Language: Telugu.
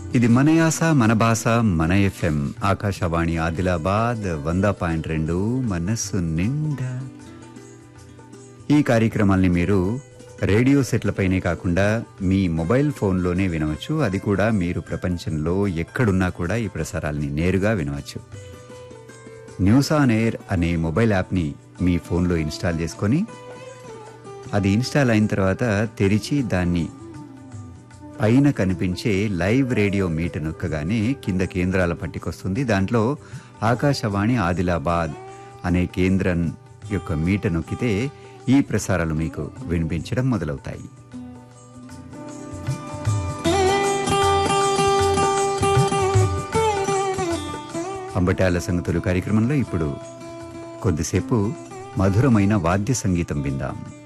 ఇది మన యాస మన భాష మన ఎఫ్ఎం ఆకాశవాణి ఆదిలాబాద్ వంద పాయింట్ రెండు మనస్సు నిండా ఈ కార్యక్రమాల్ని మీరు రేడియో సెట్లపైనే కాకుండా మీ మొబైల్ ఫోన్లోనే వినవచ్చు అది కూడా మీరు ప్రపంచంలో ఎక్కడున్నా కూడా ఈ ప్రసారాల్ని నేరుగా వినవచ్చు న్యూస్ ఆన్ ఎయిర్ అనే మొబైల్ యాప్ని మీ ఫోన్లో ఇన్స్టాల్ చేసుకొని అది ఇన్స్టాల్ అయిన తర్వాత తెరిచి దాన్ని పైన కనిపించే లైవ్ రేడియో మీట నొక్కగానే కింద కేంద్రాల పట్టికొస్తుంది దాంట్లో ఆకాశవాణి ఆదిలాబాద్ అనే కేంద్రం యొక్క మీట నొక్కితే ఈ ప్రసారాలు మీకు వినిపించడం మొదలవుతాయి అంబటాల సంగతులు కార్యక్రమంలో ఇప్పుడు కొద్దిసేపు మధురమైన వాద్య సంగీతం విందాం